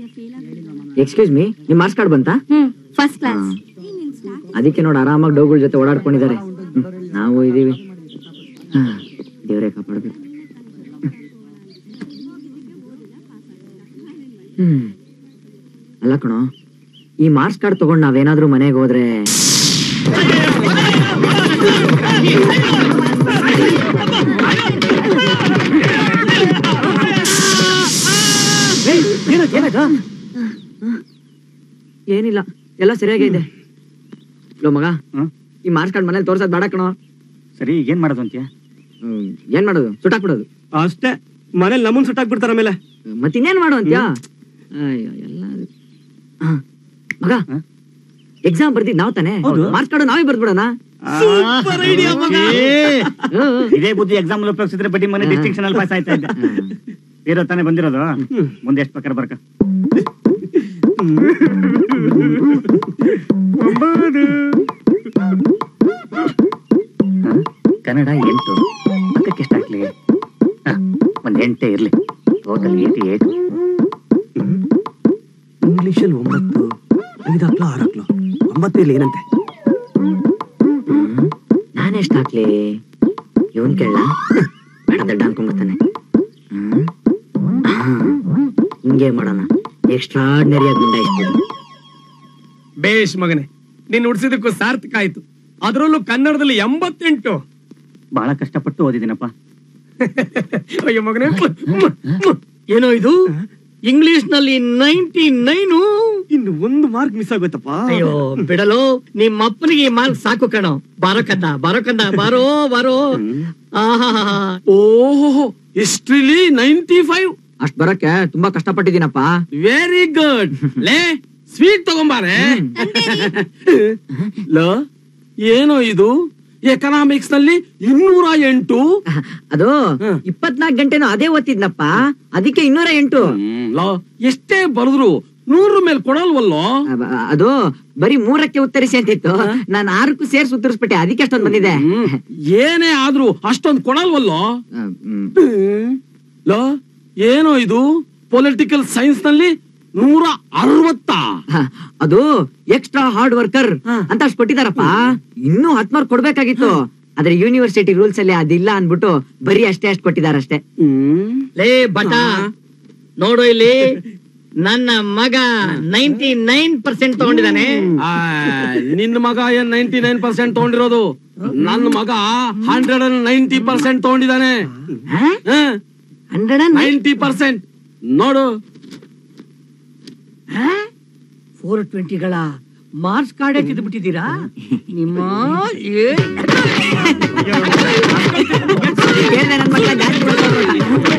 Excuse me ನಿಮ್ marks card ಬಂತಾ hmm first class ಅದಕ್ಕೆ ನೋಡಿ ಆರಾಮಾಗಿ ಡೋಗಳ ಜೊತೆ ಓಡಾಡ್ಕೊಂಡಿದ್ದಾರೆ ಹ್ಮ್, ನಾವು ಇದೀವಿ ಹಾ, ದೇವ್ರೇ ಕಾಪಾಡ್ಬೇಕು ಹ್ಮ್ ಅಲ್ಲ ಕಣೋ ಈ ಮಾರ್ಕ್ಸ್ ಕಾರ್ಡ್ ತಗೊಂಡ್ ನಾವೇನಾದ್ರೂ ಮನೆಗೆ ಹೋದ್ರೆ ಏಯ್, ಏನಾಯ್ತು, ಏನಾಯ್ತು? ಏನಿಲ್ಲ ಎಲ್ಲ ಸರಿಯಾಗಿದೆ ಲೋ ಮಗ ಹ್ಮ್? ಈ ಮಾರ್ಕ್ಸ್ ಕಾರ್ಡ್ ಮನೇಲಿ ತೋರ್ಸೋದ್ ಬೇಡ ಕಣೋ ಸರಿ ಏನ್ ಮಾಡೋದು ಅಂತ್ಯ ಹ್ಮ್, ಏನ್ ಮಾಡೋದು ಸುಟ್ಟಾಕ್ಬಿಡೋದು ಅಷ್ಟೇ ಮನೇಲಿ ನಮ್ಮನ್ ಸುಟ್ಟಾಕ್ಬಿಡ್ತಾರ ಆಮೇಲೆ ಮತ್ ಇನ್ನೇನ್ ಮಾಡು ಅಂತ್ಯಾ ಅಯ್ಯೋ ಎಲ್ಲ ಹ, ಮಗ ಹ? ಎಕ್ಸಾಮ್ ಬರ್ದಿದ್ ನಾವ್ ತಾನೆ ಹೌದು. ಮಾರ್ಕ್ಸ್ ಕಾರ್ಡ್ ನಾವೇ ಬರ್ದ್ಬಿಡೋಣ ಏ, ಹ್ಮ್. ಇದೇ ಬುದ್ಧಿ ಎಕ್ಸಾಮ್ ಉಪಯೋಗಿಸಿದ್ರೆ ಬಡ್ಡಿ ಮನೆ ಡಿಸ್ಟಿಂಕ್ಷನ್ ಅಲ್ಲಿ ಪಾಸ್ ಆಯ್ತಾ ಇದ್ದೆ ಇರೋ ತಾನೇ ಬಂದಿರೋದು ಮುಂದೆ ಎಷ್ಟು ಬೇಕಾದ್ರೆ ಬರ್ಕ ಹ? ಕನ್ನಡ ಎಂಟು ಪಕ್ಕಕ್ಕೆ ಎಷ್ಟು ಹಾಕ್ಲಿ ಹ, ಒಂದ್ ಎಂಟೇ ಇರ್ಲಿ ಟೋಟಲ್ ಏಟಿ ಏಟ್ ಇಂಗ್ಲಿಷ್ ಅಲ್ಲಿ ಒಂಬತ್ತು ಐದು ಹಾಕ್ಲ ಆರು ಹಾಕ್ಲ ಒಂಬತ್ತೇಲಿ ಏನಂತೆ ನಾನೆಷ್ಟ್ ಹಾಕ್ಲಿ ಇವನ್ ಕೇಳ ಬೇಡ ದಡ್ಡ ಅನ್ಕೊಂಬರ್ತಾನೆ ಹ್ಮ್? ಹಾ, ಹಿಂಗೆ ಮಾಡೋಣ ಎಕ್ಸ್ಟ್ರಾರ್ಡಿನರಿ ಆಗಿ ಗುಂಡಾಯಿಸ್ಬೋದು ಬೇಷ್ ಮಗನೇ ನೀನ್ ಉಡ್ಸಿದಕ್ಕೂ ಸಾರ್ಥಕ ಆಯ್ತು ಅದರಲ್ಲೂ ಕನ್ನಡದಲ್ಲಿ ಎಂಬತ್ತೆಂಟು ಬಹಳ ಕಷ್ಟಪಟ್ಟು ಓದಿದ್ದೀನಪ್ಪ ಅಯ್ಯೋ ಮಗನೇ ಏನೋ ಇದು ಇಂಗ್ಲಿಷ್ ನಲ್ಲಿ ನೈಂಟಿ ನೈನು ಇನ್ನು ಒಂದು ಮಾರ್ಕ್ ಮಿಸ್ ಆಗೋಯ್ತಪ್ಪ ಅಯ್ಯೋ ಬಿಡಲು ನಿಮ್ಮ ಅಪ್ಪನಿಗೆ ಮಾರ್ಕ್ ಸಾಕು ಕಣೋ ಬಾರೋ ಕಂದ ಬಾರೋ ಕಂದ ಬಾರೋ ಬಾರೋ ಆಹಾ ಓಹೋ ಹಿಸ್ಟ್ರಿಲಿ ನೈಂಟಿ ಫೈವ್ ಅಷ್ಟ್ ಬರಕ್ಕೆ ತುಂಬಾ ಕಷ್ಟಪಟ್ಟಿದ್ದೀನಪ್ಪ ವೆರಿ ಗುಡ್ ಲೇ ಸ್ವೀಟ್ ತಗೊಂಬಾರೆ ಲ ಏನೋ ಇದು ಎಕನಾಮಿಕ್ಸ್ ನಲ್ಲಿ ಇನ್ನೂರ ಎಂಟು ಅದು ಹ್ಮ್. ಇಪ್ಪತ್ನಾಲ್ಕು ಗಂಟೆನೂ ಅದೇ ಓದ್ತಿದ್ನಪ್ಪ ಅದಕ್ಕೆ ಇನ್ನೂರ ಎಂಟು ಲೋ ಎಷ್ಟೇ ಬರೆದ್ರು ನೂರ ಮೇಲೆ ಕೊಡಲ್ವಲ್ಲೋ ಅ- ಅದು ಬರೀ ಮೂರಕ್ಕೆ ಉತ್ತರಿಸಿ ಅಂತಿತ್ತು ನಾನು ಆರಕ್ಕೂ ಸೇರ್ಸಿ ಉತ್ತರಿಸ್ಬಿಟ್ಟೆ ಅದಕ್ಕೆ ಅಷ್ಟೊಂದು ಬಂದಿದೆ ಹ್ಮ್. ಏನೇ ಆದ್ರೂ ಅಷ್ಟೊಂದ್ ಕೊಡಲ್ವಲ್ಲೋ ಅ, ಹ್ಮ್. ಲೋ ಏನೋ ಇದು ಪೊಲಿಟಿಕಲ್ ಸೈನ್ಸ್ ನಲ್ಲಿ ನೂರ ಅರವತ್ತ ಹ, ಅದು ಎಕ್ಸ್ಟ್ರಾ ಹಾರ್ಡ್ ವರ್ಕರ್ ಅಂತ ಅಷ್ಟ್ ಕೊಟ್ಟಿದಾರಪ್ಪ ಇನ್ನೂ ಹತ್ ಮಾರ್ಕ್ ಕೊಡ್ಬೇಕಾಗಿತ್ತು ಆದ್ರೆ ಯೂನಿವರ್ಸಿಟಿ ರೂಲ್ಸ್ ಅಲ್ಲಿ ಅದಿಲ್ಲ ಅನ್ಬಿಟ್ಟು ಬರೀ ಅಷ್ಟೇ ಅಷ್ಟ್ ಕೊಟ್ಟಿದಾರಷ್ಟೇ ಲೇ ಬಟ ನೋಡು ಇಲ್ಲಿ ನನ್ನ ಮಗ ನೈಂಟಿ ನೈನ್ ಪರ್ಸೆಂಟ್ ತಗೊಂಡಿದ್ದಾನೆ ನಿನ್ನ ಮಗ ಏನ್ ನೈಂಟಿ ನೈನ್ ಪರ್ಸೆಂಟ್ ತಗೊಂಡಿರೋದು ನನ್ನ ಮಗ ಹಂಡ್ರೆಡ್ ಅಂಡ್ ನೈಂಟಿ ಪರ್ಸೆಂಟ್ ತಗೊಂಡಿದ್ದಾನೆ ಹಂಡ್ರೆಡ್ ನೈಂಟಿ ಪರ್ಸೆಂಟ್ ನೋಡು ಫೋರ್ ಟ್ವೆಂಟಿಗಳ ಮಾರ್ಕ್ಸ್ ಕಾರ್ಡೇ ತಿದ್ದು ಬಿಟ್ಟಿದ್ದೀರಾ ನಿಮ್ಮ ಏ ನನ್ ಮಕ್ಳ ಜಾಸ್ತಿ ಮಾಡ್ಕೊಂಡ್ರು.